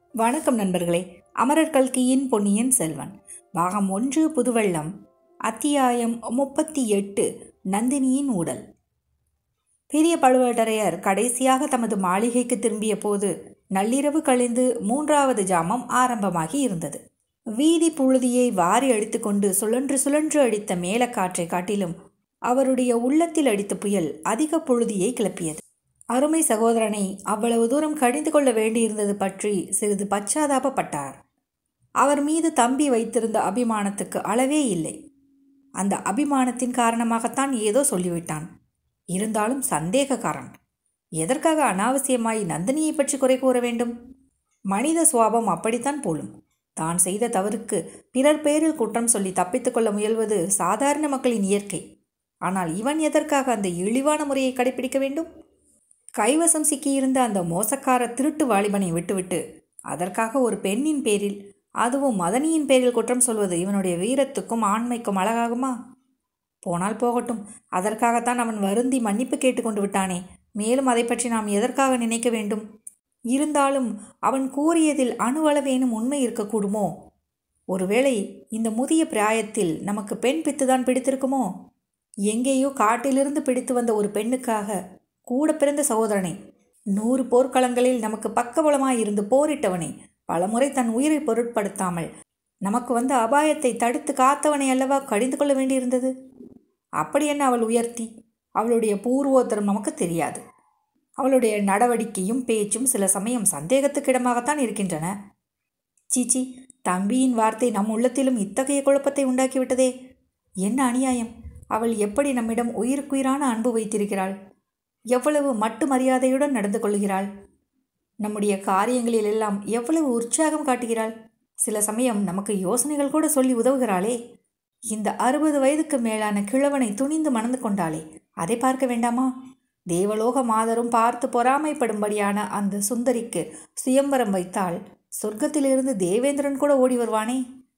வணக்கம் நண்பர்களே அமரர் கல்கியின் பொன்னியின் செல்வன் பாகம் ஒன்று புதுவெள்ளம் அத்தியாயம் முப்பத்தி எட்டு நந்தினியின் ஊடல் பெரிய பழுவேட்டரையர் கடைசியாக தமது மாளிகைக்கு திரும்பிய போது நள்ளிரவு கழிந்து மூன்றாவது ஜாமம் ஆரம்பமாகி இருந்தது வீதி புழுதியை வாரி அடித்துக்கொண்டு சுழன்று சுழன்று அடித்த மேலக்காற்றை காட்டிலும் அவருடைய உள்ளத்தில் அடித்த புயல் அதிக புழுதியை கிளப்பியது அருமை சகோதரனை அவ்வளவு தூரம் கடிந்து கொள்ள வேண்டியிருந்தது பற்றி சிறிது பச்சாதாபப்பட்டார் அவர் மீது தம்பி வைத்திருந்த அபிமானத்துக்கு அளவே இல்லை அந்த அபிமானத்தின் காரணமாகத்தான் ஏதோ சொல்லிவிட்டான் இருந்தாலும் சந்தேகக்காரன் எதற்காக அனாவசியமாய் நந்தினியை பற்றி குறை கூற வேண்டும் மனித சுவாபம் அப்படித்தான் போலும் தான் செய்த தவறுக்கு பிறர் பேரில் குற்றம் சொல்லி தப்பித்துக் கொள்ள முயல்வது சாதாரண மக்களின் இயற்கை ஆனால் இவன் எதற்காக அந்த இழிவான முறையை கடைபிடிக்க வேண்டும் கைவசம் சிக்கியிருந்த அந்த மோசக்கார திருட்டு வாலிபனை விட்டுவிட்டு அதற்காக ஒரு பெண்ணின் பேரில் அதுவும் மதனியின் பேரில் குற்றம் சொல்வது இவனுடைய வீரத்துக்கும் ஆண்மைக்கும் அழகாகுமா போனால் போகட்டும் அதற்காகத்தான் அவன் வருந்தி மன்னிப்பு கேட்டுக்கொண்டு விட்டானே மேலும் அதை பற்றி நாம் எதற்காக நினைக்க வேண்டும் இருந்தாலும் அவன் கூறியதில் அணுவளவேனும் உண்மை இருக்கக்கூடுமோ ஒருவேளை இந்த முதிய பிராயத்தில் நமக்கு பெண் பித்துதான் பிடித்திருக்குமோ எங்கேயோ காட்டிலிருந்து பிடித்து வந்த ஒரு பெண்ணுக்காக கூட பிறந்த சகோதரனை நூறு போர்க்களங்களில் நமக்கு பக்கபலமாய் இருந்து போரிட்டவனை பலமுறை தன் உயிரை பொருட்படுத்தாமல் நமக்கு வந்த அபாயத்தை தடுத்து காத்தவனை அல்லவா கடிந்து கொள்ள வேண்டியிருந்தது அப்படி என்ன அவள் உயர்த்தி அவளுடைய பூர்வோத்தரம் நமக்கு தெரியாது அவளுடைய நடவடிக்கையும் பேச்சும் சில சமயம் சந்தேகத்துக்கிடமாகத்தான் இருக்கின்றன சீச்சி தம்பியின் வார்த்தை நம் உள்ளத்திலும் இத்தகைய குழப்பத்தை உண்டாக்கிவிட்டதே என்ன அநியாயம் அவள் எப்படி நம்மிடம் உயிருக்குயிரான அன்பு வைத்திருக்கிறாள் எவ்வளவு மட்டு மரியாதையுடன் நடந்து கொள்கிறாள் நம்முடைய காரியங்களில் எல்லாம் எவ்வளவு உற்சாகம் காட்டுகிறாள் சில சமயம் நமக்கு யோசனைகள் கூட சொல்லி உதவுகிறாளே இந்த அறுபது வயதுக்கு மேலான கிழவனை துணிந்து மணந்து கொண்டாளே அதை பார்க்க வேண்டாமா தேவலோக மாதரும் பார்த்து பொறாமைப்படும்படியான அந்த சுந்தரிக்கு சுயம்பரம் வைத்தால் சொர்க்கத்திலிருந்து தேவேந்திரன் கூட ஓடி வருவானே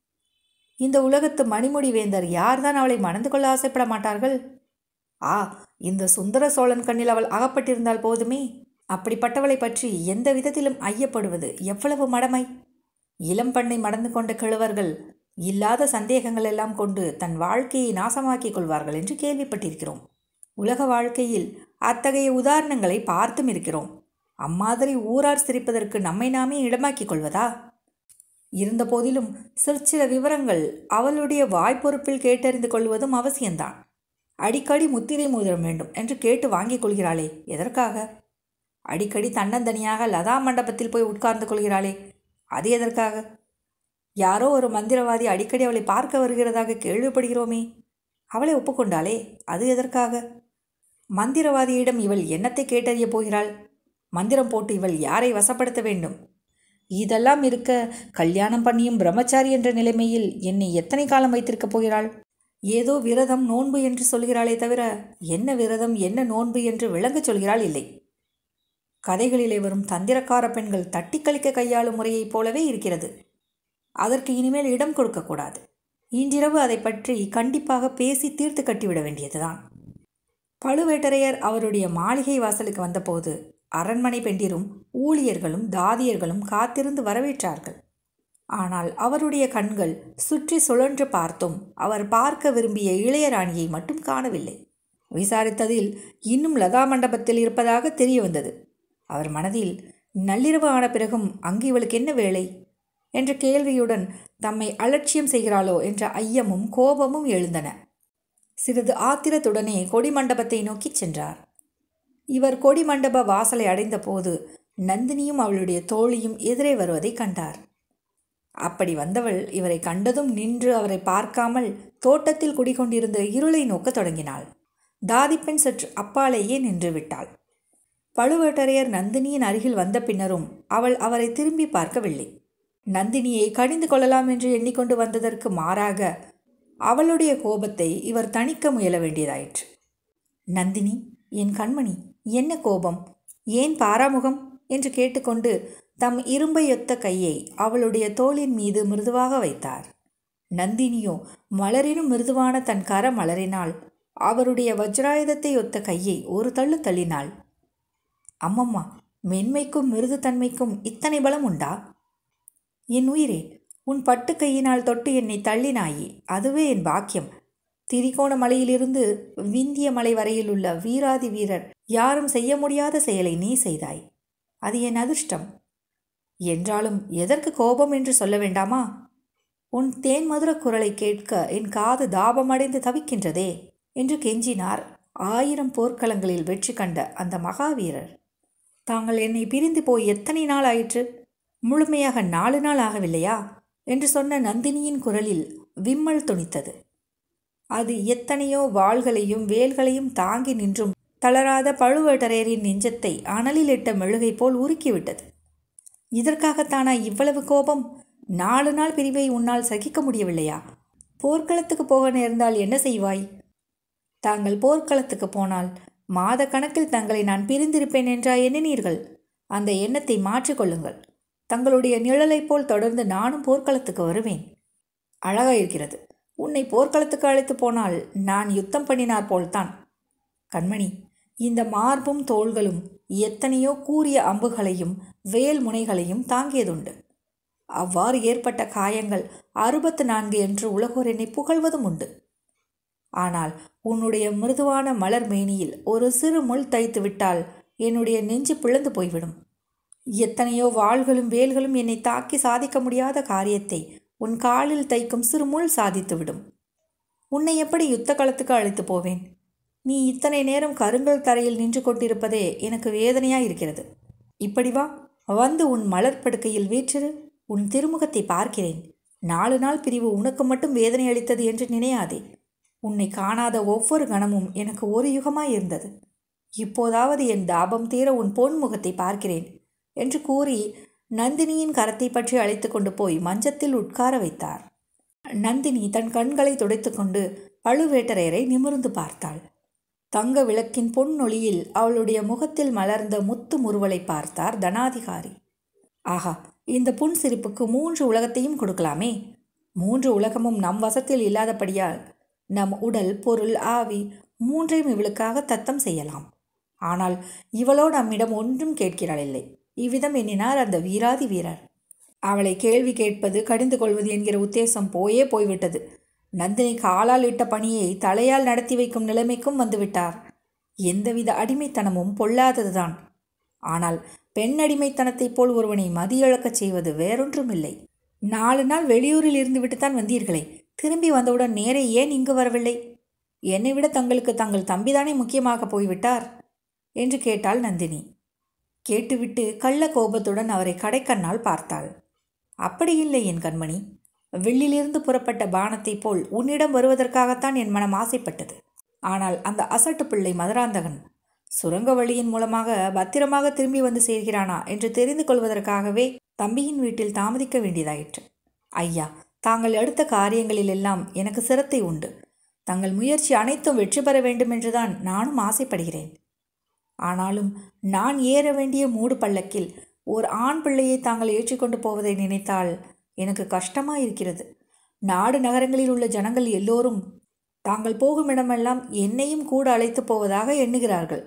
இந்த உலகத்து மணிமுடி வேந்தர் யார்தான் அவளை மணந்து கொள்ள ஆசைப்பட மாட்டார்கள் ஆ இந்த சுந்தர சோழன் கண்ணில் அவள் அகப்பட்டிருந்தால் போதுமே அப்படிப்பட்டவளை பற்றி எந்த விதத்திலும் ஐயப்படுவது எவ்வளவு மடமை இளம் பண்ணை மடந்து கொண்ட கிழவர்கள் இல்லாத சந்தேகங்கள் எல்லாம் கொண்டு தன் வாழ்க்கையை நாசமாக்கிக் கொள்வார்கள் என்று கேள்விப்பட்டிருக்கிறோம் உலக வாழ்க்கையில் அத்தகைய உதாரணங்களை பார்த்தும் இருக்கிறோம் அம்மாதிரி ஊரார் சிரிப்பதற்கு நம்மை நாமே இடமாக்கிக் கொள்வதா இருந்தபோதிலும் சிற்சில விவரங்கள் அவளுடைய வாய்ப்பொறுப்பில் கேட்டறிந்து கொள்வதும் அவசியம்தான் அடிக்கடி முத்திரை மோதிரம் வேண்டும் என்று கேட்டு வாங்கிக் கொள்கிறாளே எதற்காக அடிக்கடி தன்னந்தனியாக லதா மண்டபத்தில் போய் உட்கார்ந்து கொள்கிறாளே அது எதற்காக யாரோ ஒரு மந்திரவாதி அடிக்கடி அவளை பார்க்க வருகிறதாக கேள்விப்படுகிறோமே அவளை ஒப்புக்கொண்டாளே அது எதற்காக மந்திரவாதியிடம் இவள் என்னத்தை கேட்டறிய போகிறாள் மந்திரம் போட்டு இவள் யாரை வசப்படுத்த வேண்டும் இதெல்லாம் இருக்க கல்யாணம் பண்ணியும் பிரம்மச்சாரி என்ற நிலைமையில் என்னை எத்தனை காலம் வைத்திருக்கப் போகிறாள் ஏதோ விரதம் நோன்பு என்று சொல்கிறாளே தவிர என்ன விரதம் என்ன நோன்பு என்று விளங்கச் சொல்கிறாள் இல்லை கதைகளிலே வரும் தந்திரக்கார பெண்கள் தட்டி கழிக்க கையாளும் முறையைப் போலவே இருக்கிறது அதற்கு இனிமேல் இடம் கொடுக்கக்கூடாது இன்றிரவு அதை பற்றி கண்டிப்பாக பேசி தீர்த்து கட்டிவிட வேண்டியதுதான் பழுவேட்டரையர் அவருடைய மாளிகை வாசலுக்கு வந்தபோது அரண்மனை பெண்டிரும் ஊழியர்களும் தாதியர்களும் காத்திருந்து வரவேற்றார்கள் ஆனால் அவருடைய கண்கள் சுற்றி சுழன்று பார்த்தும் அவர் பார்க்க விரும்பிய இளையராணியை மட்டும் காணவில்லை விசாரித்ததில் இன்னும் லதா மண்டபத்தில் இருப்பதாக தெரிய வந்தது அவர் மனதில் நள்ளிரவு ஆன பிறகும் அங்கு இவளுக்கு என்ன வேலை என்ற கேள்வியுடன் தம்மை அலட்சியம் செய்கிறாளோ என்ற ஐயமும் கோபமும் எழுந்தன சிறிது ஆத்திரத்துடனே கொடிமண்டபத்தை நோக்கிச் சென்றார் இவர் கொடிமண்டப வாசலை அடைந்தபோது நந்தினியும் அவளுடைய தோழியும் எதிரே வருவதை கண்டார் அப்படி வந்தவள் இவரை கண்டதும் நின்று அவரை பார்க்காமல் தோட்டத்தில் குடிகொண்டிருந்த இருளை நோக்கத் தொடங்கினாள் தாதிப்பெண் சற்று அப்பாலேயே நின்று விட்டாள் பழுவேட்டரையர் நந்தினியின் அருகில் வந்த பின்னரும் அவள் அவரை திரும்பி பார்க்கவில்லை நந்தினியை கடிந்து கொள்ளலாம் என்று எண்ணிக்கொண்டு வந்ததற்கு மாறாக அவளுடைய கோபத்தை இவர் தணிக்க முயல வேண்டியதாயிற்று நந்தினி என் கண்மணி என்ன கோபம் ஏன் பாராமுகம் என்று கேட்டுக்கொண்டு தம் இரும்பையொத்த கையை அவளுடைய தோளின் மீது மிருதுவாக வைத்தார் நந்தினியோ மலரினும் மிருதுவான தன் கர மலரினால் அவருடைய வஜ்ராயுதத்தை ஒத்த கையை ஒரு தள்ளு தள்ளினாள் அம்மம்மா மென்மைக்கும் மிருதுத்தன்மைக்கும் இத்தனை பலம் உண்டா என் உயிரே உன் பட்டு கையினால் தொட்டு என்னை தள்ளினாயே அதுவே என் பாக்கியம் திரிகோண மலையிலிருந்து விந்திய மலை வரையில் உள்ள வீராதி வீரர் யாரும் செய்ய முடியாத செயலை நீ செய்தாய் அது என் அதிர்ஷ்டம் என்றாலும் எதற்கு கோபம் என்று சொல்ல வேண்டாமா உன் தேன் மதுர குரலை கேட்க என் காது தாபமடைந்து தவிக்கின்றதே என்று கெஞ்சினார் ஆயிரம் போர்க்களங்களில் வெற்றி கண்ட அந்த மகாவீரர் தாங்கள் என்னை பிரிந்து போய் எத்தனை நாள் ஆயிற்று முழுமையாக நாலு நாள் ஆகவில்லையா என்று சொன்ன நந்தினியின் குரலில் விம்மல் துணித்தது அது எத்தனையோ வாள்களையும் வேல்களையும் தாங்கி நின்றும் தளராத பழுவேட்டரையரின் நெஞ்சத்தை அனலில் இட்ட மெழுகை போல் உருக்கிவிட்டது இதற்காகத்தானா இவ்வளவு கோபம் நாலு நாள் பிரிவை உன்னால் சகிக்க முடியவில்லையா போர்க்களத்துக்கு போக நேர்ந்தால் என்ன செய்வாய் தாங்கள் போர்க்களத்துக்கு போனால் மாத கணக்கில் தங்களை நான் பிரிந்திருப்பேன் என்றா எண்ணினீர்கள் அந்த எண்ணத்தை மாற்றிக்கொள்ளுங்கள் தங்களுடைய நிழலைப் போல் தொடர்ந்து நானும் போர்க்களத்துக்கு வருவேன் அழகாயிருக்கிறது உன்னை போர்க்களத்துக்கு அழைத்து போனால் நான் யுத்தம் பண்ணினார் போல்தான் கண்மணி இந்த மார்பும் தோள்களும் எத்தனையோ கூரிய அம்புகளையும் வேல் முனைகளையும் தாங்கியதுண்டு அவ்வாறு ஏற்பட்ட காயங்கள் அறுபத்து நான்கு என்று உலகோர் என்னை புகழ்வதும் உண்டு ஆனால் உன்னுடைய மிருதுவான மலர் மேனியில் ஒரு சிறு முள் தைத்து விட்டால் என்னுடைய நெஞ்சு பிளந்து போய்விடும் எத்தனையோ வாள்களும் வேல்களும் என்னை தாக்கி சாதிக்க முடியாத காரியத்தை உன் காலில் தைக்கும் சிறு முள் சாதித்துவிடும் உன்னை எப்படி யுத்த களத்துக்கு அழைத்து போவேன் நீ இத்தனை நேரம் கருங்கல் தரையில் நின்று கொண்டிருப்பதே எனக்கு வேதனையாக இருக்கிறது இப்படி வா வந்து உன் மலர் படுக்கையில் வீற்றிரு உன் திருமுகத்தை பார்க்கிறேன் நாலு நாள் பிரிவு உனக்கு மட்டும் வேதனை அளித்தது என்று நினையாதே உன்னை காணாத ஒவ்வொரு கணமும் எனக்கு ஒரு யுகமாய் இருந்தது இப்போதாவது என் தாபம் தீர உன் பொன் முகத்தை பார்க்கிறேன் என்று கூறி நந்தினியின் கரத்தை பற்றி அழைத்து கொண்டு போய் மஞ்சத்தில் உட்கார வைத்தார் நந்தினி தன் கண்களை துடைத்துக்கொண்டு பழுவேட்டரையரை நிமிர்ந்து பார்த்தாள் தங்க விளக்கின் பொன்னொளியில் அவளுடைய முகத்தில் மலர்ந்த முத்து முறுவலை பார்த்தார் தனாதிகாரி ஆஹா இந்த புன் சிரிப்புக்கு மூன்று உலகத்தையும் கொடுக்கலாமே மூன்று உலகமும் நம் வசத்தில் இல்லாதபடியால் நம் உடல் பொருள் ஆவி மூன்றையும் இவளுக்காக தத்தம் செய்யலாம் ஆனால் இவளோ நம்மிடம் ஒன்றும் கேட்கிறாள் இல்லை இவ்விதம் எண்ணினார் அந்த வீராதி வீரர் அவளை கேள்வி கேட்பது கடிந்து கொள்வது என்கிற உத்தேசம் போயே போய்விட்டது நந்தினி காலால் இட்ட பணியை தலையால் நடத்தி வைக்கும் நிலைமைக்கும் வந்துவிட்டார் எந்தவித அடிமைத்தனமும் பொல்லாததுதான் ஆனால் பெண் அடிமைத்தனத்தைப் போல் ஒருவனை மதியிழக்கச் செய்வது வேறொன்றுமில்லை நாலு நாள் வெளியூரில் இருந்துவிட்டுத்தான் வந்தீர்களே திரும்பி வந்தவுடன் நேரே ஏன் இங்கு வரவில்லை என்னை விட தங்களுக்கு தங்கள் தம்பிதானே முக்கியமாக போய்விட்டார் என்று கேட்டாள் நந்தினி கேட்டுவிட்டு கள்ள கோபத்துடன் அவரை கடைக்கண்ணால் பார்த்தாள் அப்படி இல்லை என் கண்மணி வில்லிலிருந்து புறப்பட்ட பானத்தைப் போல் உன்னிடம் வருவதற்காகத்தான் என் மனம் ஆசைப்பட்டது ஆனால் அந்த அசட்டு பிள்ளை மதுராந்தகன் சுரங்க வழியின் மூலமாக பத்திரமாக திரும்பி வந்து சேர்கிறானா என்று தெரிந்து கொள்வதற்காகவே தம்பியின் வீட்டில் தாமதிக்க வேண்டியதாயிற்று ஐயா தாங்கள் எடுத்த காரியங்களிலெல்லாம் எனக்கு சிரத்தை உண்டு தங்கள் முயற்சி அனைத்தும் வெற்றி பெற வேண்டும் என்றுதான் நானும் ஆசைப்படுகிறேன் ஆனாலும் நான் ஏற வேண்டிய மூடு பள்ளக்கில் ஓர் ஆண் பிள்ளையை தாங்கள் ஏற்றிக்கொண்டு போவதை நினைத்தால் எனக்கு கஷ்டமாக இருக்கிறது நாடு நகரங்களில் உள்ள ஜனங்கள் எல்லோரும் தாங்கள் போகும் இடமெல்லாம் என்னையும் கூட அழைத்து போவதாக எண்ணுகிறார்கள்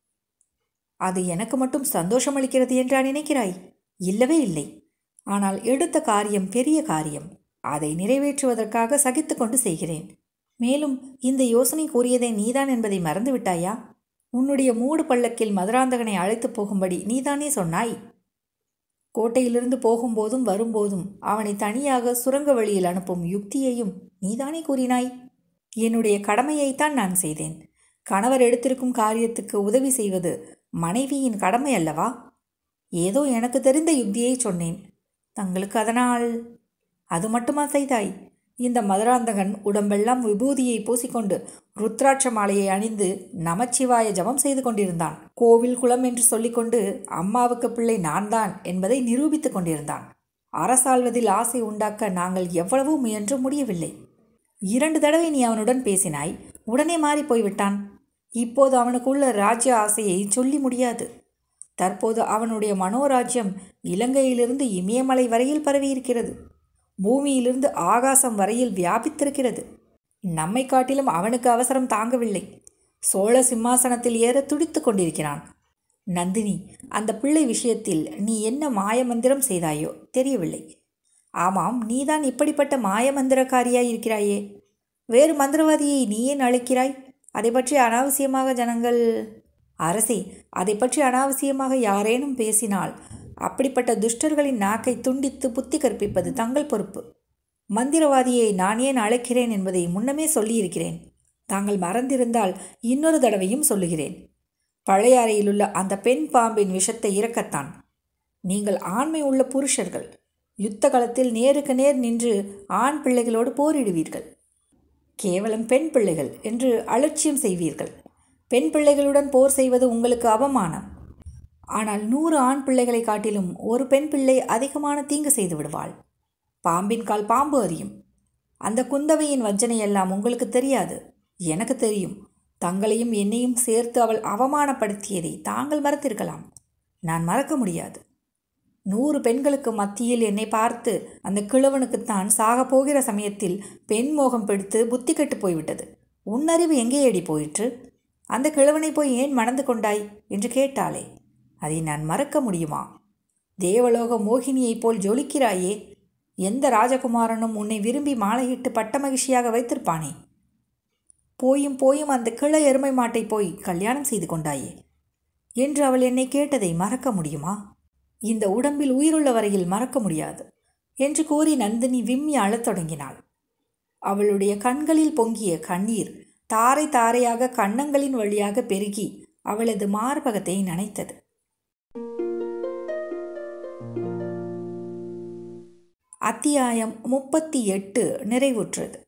அது எனக்கு மட்டும் சந்தோஷம் அளிக்கிறது என்றா நினைக்கிறாய் இல்லவே இல்லை ஆனால் எடுத்த காரியம் பெரிய காரியம் அதை நிறைவேற்றுவதற்காக சகித்து கொண்டு செய்கிறேன் மேலும் இந்த யோசனை கூறியதை நீதான் என்பதை மறந்துவிட்டாயா உன்னுடைய மூடு பள்ளக்கில் மதுராந்தகனை அழைத்து போகும்படி நீதானே சொன்னாய் கோட்டையிலிருந்து போகும்போதும் வரும்போதும் அவனை தனியாக சுரங்க வழியில் அனுப்பும் யுக்தியையும் நீதானே கூறினாய் என்னுடைய கடமையைத்தான் நான் செய்தேன் கணவர் எடுத்திருக்கும் காரியத்துக்கு உதவி செய்வது மனைவியின் கடமை அல்லவா ஏதோ எனக்கு தெரிந்த யுக்தியை சொன்னேன் தங்களுக்கு அதனால் அது மட்டுமா செய்தாய் இந்த மதுராந்தகன் உடம்பெல்லாம் விபூதியை பூசிக்கொண்டு ருத்ராட்ச மாலையை அணிந்து நமச்சிவாய ஜபம் செய்து கொண்டிருந்தான் கோவில் குளம் என்று சொல்லிக்கொண்டு அம்மாவுக்கு பிள்ளை நான் தான் என்பதை நிரூபித்துக் கொண்டிருந்தான் அரசாள்வதில் ஆசை உண்டாக்க நாங்கள் எவ்வளவோ முயன்று முடியவில்லை இரண்டு தடவை நீ அவனுடன் பேசினாய் உடனே மாறி போய்விட்டான் இப்போது அவனுக்குள்ள ராஜ்ய ஆசையை சொல்லி முடியாது தற்போது அவனுடைய மனோராஜ்யம் இலங்கையிலிருந்து இமயமலை வரையில் பரவியிருக்கிறது பூமியிலிருந்து ஆகாசம் வரையில் வியாபித்திருக்கிறது நம்மை காட்டிலும் அவனுக்கு அவசரம் தாங்கவில்லை சோழ சிம்மாசனத்தில் ஏற துடித்து கொண்டிருக்கிறான் நந்தினி அந்த பிள்ளை விஷயத்தில் நீ என்ன மாயமந்திரம் செய்தாயோ தெரியவில்லை ஆமாம் நீதான் இப்படிப்பட்ட மாய மந்திரக்காரியாய் இருக்கிறாயே வேறு மந்திரவாதியை நீ ஏன் அழைக்கிறாய் அதை பற்றி அனாவசியமாக ஜனங்கள் அரசே அதை பற்றி அனாவசியமாக யாரேனும் பேசினால் அப்படிப்பட்ட துஷ்டர்களின் நாக்கை துண்டித்து புத்தி கற்பிப்பது தங்கள் பொறுப்பு மந்திரவாதியை நான் ஏன் அழைக்கிறேன் என்பதை முன்னமே சொல்லியிருக்கிறேன் தாங்கள் மறந்திருந்தால் இன்னொரு தடவையும் சொல்லுகிறேன் பழைய அறையிலுள்ள அந்த பெண் பாம்பின் விஷத்தை இறக்கத்தான் நீங்கள் ஆண்மை உள்ள புருஷர்கள் யுத்த களத்தில் நேருக்கு நேர் நின்று ஆண் பிள்ளைகளோடு போரிடுவீர்கள் கேவலம் பெண் பிள்ளைகள் என்று அலட்சியம் செய்வீர்கள் பெண் பிள்ளைகளுடன் போர் செய்வது உங்களுக்கு அவமானம் ஆனால் நூறு ஆண் பிள்ளைகளை காட்டிலும் ஒரு பெண் பிள்ளை அதிகமான தீங்கு செய்து விடுவாள் பாம்பின் கால் பாம்பு அறியும் அந்த குந்தவையின் வஞ்சனை எல்லாம் உங்களுக்கு தெரியாது எனக்கு தெரியும் தங்களையும் என்னையும் சேர்த்து அவள் அவமானப்படுத்தியதை தாங்கள் மறத்திருக்கலாம் நான் மறக்க முடியாது நூறு பெண்களுக்கு மத்தியில் என்னை பார்த்து அந்த கிழவனுக்குத்தான் சாக போகிற சமயத்தில் பெண் மோகம் பிடித்து புத்தி கெட்டு போய்விட்டது உன்னறிவு எங்கே ஏடி போயிற்று அந்த கிழவனை போய் ஏன் மணந்து கொண்டாய் என்று கேட்டாளே அதை நான் மறக்க முடியுமா தேவலோக மோகினியைப் போல் ஜொலிக்கிறாயே எந்த ராஜகுமாரனும் உன்னை விரும்பி மாலையிட்டு பட்ட மகிழ்ச்சியாக வைத்திருப்பானே போயும் போயும் அந்த கிள எருமை மாட்டை போய் கல்யாணம் செய்து கொண்டாயே என்று அவள் என்னை கேட்டதை மறக்க முடியுமா இந்த உடம்பில் உயிருள்ள வரையில் மறக்க முடியாது என்று கூறி நந்தினி விம்மி அழத் தொடங்கினாள் அவளுடைய கண்களில் பொங்கிய கண்ணீர் தாரை தாரையாக கன்னங்களின் வழியாக பெருகி அவளது மார்பகத்தை நனைத்தது அத்தியாயம் முப்பத்தி எட்டு நிறைவுற்றது